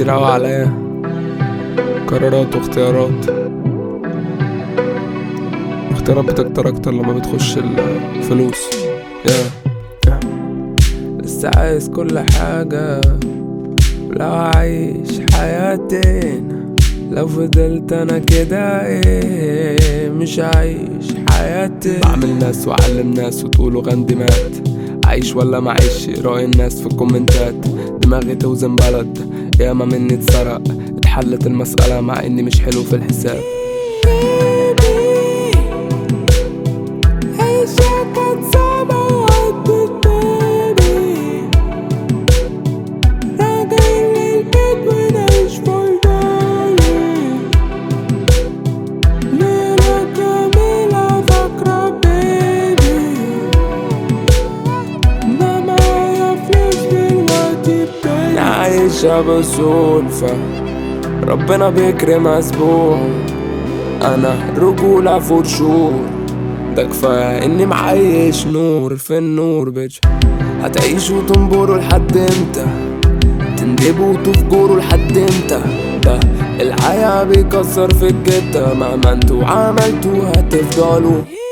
كتير أوي عليا قرارات واختيارات اختيارات بتكتر أكتر لما بتخش الفلوس yeah. لسه عايز كل حاجة لو عايش حياتين لو فضلت انا كده ايه مش عايش حياتي بعمل ناس واعلم ناس وتقولوا غاندي مات عايش ولا معيش رأي الناس في الكومنتات دماغي توزن بلد ياما مني اتسرق اتحلت المسألة مع اني مش حلو في الحساب عايشة بسلفة ربنا بيكرم اسبوع انا رجولة فور شور ده كفاية اني معيش نور في النور بيج هتعيشوا تنبروا لحد امتى تندبوا وتفجروا لحد امتى ده الحياة بيكسر في الجتة مهما انتوا عملتوا هتفضلوا